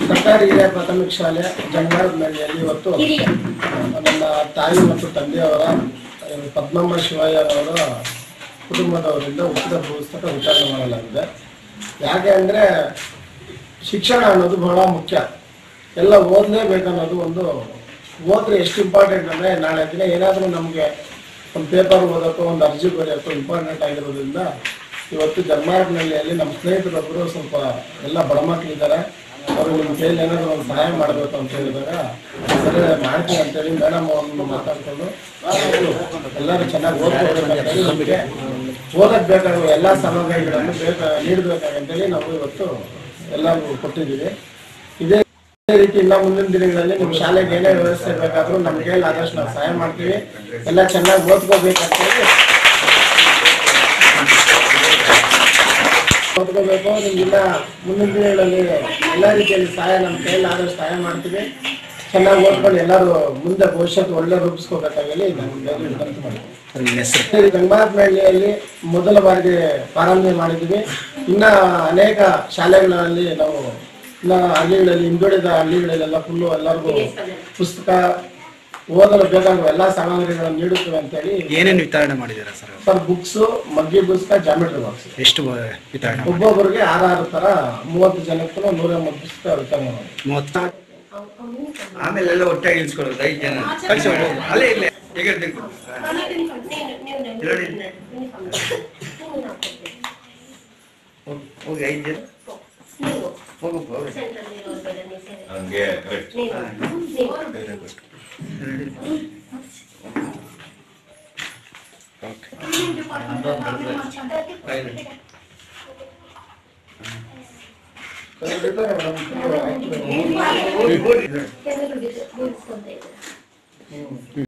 ಸರ್ಕಾರಿ ಹಿರಿಯ ಪ್ರಾಥಮಿಕ ಶಾಲೆ ಜಂಗಾರನಹಳ್ಳಿಯಲ್ಲಿ ಇವತ್ತು ನನ್ನ ತಾಯಿ ಮತ್ತು ತಂದೆಯವರ ಆ, ಪದ್ಮಮ್ಮ ಶಿವಯ್ಯನವರ ಕುಟುಂಬದವರಿಂದ ಉಚಿತ ಪುಸ್ತಕ ವಿತರಣೆ ಮಾಡಲಾಗಿದೆ ಯಾಕೆ ಅಂದರೆ ಶಿಕ್ಷಣ ಅನ್ನೋದು ಬಹಳ ಮುಖ್ಯ ಎಲ್ಲ ಓದಲೇಬೇಕನ್ನೋದು ಒಂದು ಓದ್ರೆ ಎಷ್ಟು ಇಂಪಾರ್ಟೆಂಟ್ ಅಂದರೆ ನಾಳೆ ದಿನ ಏನಾದರೂ ನಮಗೆ ಒಂದು ಪೇಪರ್ ಓದೋಕ್ಕೋ ಒಂದು ಅರ್ಜಿ ಬರೆಯೋಕ್ಕೋ ಇಂಪಾರ್ಟೆಂಟ್ ಆಗಿರೋದ್ರಿಂದ ಇವತ್ತು ಜನ್ಮಾರ್ಗನಹಳ್ಳಿಯಲ್ಲಿ ನಮ್ಮ ಸ್ನೇಹಿತರೊಬ್ಬರು ಸ್ವಲ್ಪ ಎಲ್ಲ ಬಡ ಮಕ್ಕಳಿದ್ದಾರೆ ಅವರು ನಿಮ್ಮ ಕೈಯಲ್ಲಿ ಏನಾದರೂ ಒಂದು ಸಹಾಯ ಮಾಡಬೇಕು ಅಂತ ಹೇಳಿದಾಗ ಸರಿ ಮಾಡ್ತೀನಿ ಅಂತೇಳಿ ಮೇಡಮ್ ಅವ್ರನ್ನ ಮಾತಾಡ್ಕೊಂಡು ಎಲ್ಲರೂ ಚೆನ್ನಾಗಿ ಓದ್ಕೋಬೇಕಂತೇಳಿ ನಮಗೆ ಓದಕ್ಕೆ ಬೇಕಾಗುವ ಎಲ್ಲ ಸಾಮಗ್ರಿಗಳನ್ನು ಬೇಕ ನೀಡಬೇಕಾಗಂತೇಳಿ ನಾವು ಇವತ್ತು ಎಲ್ಲರೂ ಕೊಟ್ಟಿದ್ದೀವಿ ಇದೇ ಇದೇ ರೀತಿ ಇನ್ನ ಮುಂದಿನ ದಿನಗಳಲ್ಲಿ ನಿಮ್ಮ ಶಾಲೆಗೆ ಏನೇ ವ್ಯವಸ್ಥೆ ಬೇಕಾದ್ರೂ ನಮ್ಮ ಕೈಯಲ್ಲಿ ಆದಷ್ಟು ನಾವು ಸಹಾಯ ಮಾಡ್ತೀವಿ ಎಲ್ಲ ಚೆನ್ನಾಗಿ ಓದ್ಕೋಬೇಕಂತೇಳಿ ಓದ್ಕೋಬೇಕು ನಿಮ್ಗಿನ್ನ ಮುಂದಿನ ದಿನಗಳಲ್ಲಿ ಎಲ್ಲ ರೀತಿಯಲ್ಲಿ ಸಹಾಯ ನಮ್ಮ ಕೈಯಲ್ಲಿ ಆದಷ್ಟು ಸಹಾಯ ಮಾಡ್ತೀವಿ ಚೆನ್ನಾಗಿ ಓದ್ಕೊಂಡು ಎಲ್ಲರೂ ಮುಂದೆ ಭವಿಷ್ಯತ್ತು ಒಳ್ಳೆ ರೂಪಿಸ್ಕೋಬೇಕಾಗಲಿ ನಾನು ವಿನಂತಿ ಮಾಡ್ತೀನಿ ಸರಿ ಗಂಗಾತ್ಮಹಳ್ಳಿಯಲ್ಲಿ ಮೊದಲ ಬಾರಿಗೆ ಪ್ರಾರಂಭ ಮಾಡಿದ್ವಿ ಇನ್ನ ಅನೇಕ ಶಾಲೆಗಳಲ್ಲಿ ನಾವು ಇನ್ನ ಹಳ್ಳಿಗಳಲ್ಲಿ ಹಿಂದುಳಿದ ಹಳ್ಳಿಗಳಲ್ಲೆಲ್ಲ ಫುಲ್ಲು ಎಲ್ಲರಿಗೂ ಪುಸ್ತಕ ಓದಲು ಬೇಕಾಗುವ ಎಲ್ಲಾ ಸಾಮಗ್ರಿಗಳನ್ನು ನೀಡುತ್ತೇವೆ ಅಂತೇಳಿ ಏನೇನು ವಿತರಣೆ ಮಾಡಿದ್ದೀರಾ ಸರ್ ಸರ್ ಬುಕ್ಸ್ ಮಗ್ಗಿ ಪುಸ್ತಕ ಜಾಮೆಟ್ರಿ ಬಾಕ್ಸ್ ಎಷ್ಟು ಬ- ವಿತರಣೆ ಮಾಡಿ ಒಬ್ಬೊಬ್ಬರಿಗೆ ಆರಾರು ತರ ಮೂವತ್ತು ಜನಕ್ಕೂ ನೂರ ಎಂಬತ್ತು ಪುಸ್ತಕ ವಿತರಣೆ ಮಾಡಿ ಮೂವತ್ತು ಆಮೇಲೆ ಎಲ್ಲ ಒಟ್ಟಾಗಿ ಇಳಿಸ್ಕೊಳ್ಳೋದು ಐದು ಜನ ಕಳ್ಸಿ ಹೋಗು. ಅಲ್ಲೇ ಇಲ್ಲೇ ಈಗ ತೆಗ್ದು. ಹೋಗು, ಹೋಗಿ ಐದು ಜನ ಹೋಗು ಹೋಗು. ಹಂಗೆ ಕರೆಕ್ಟ್ ಖಂಡಿತ ಮೇಡಮ್. ಹೋಗಿ, ಹೋಗಿ. ಹ್ಮ್.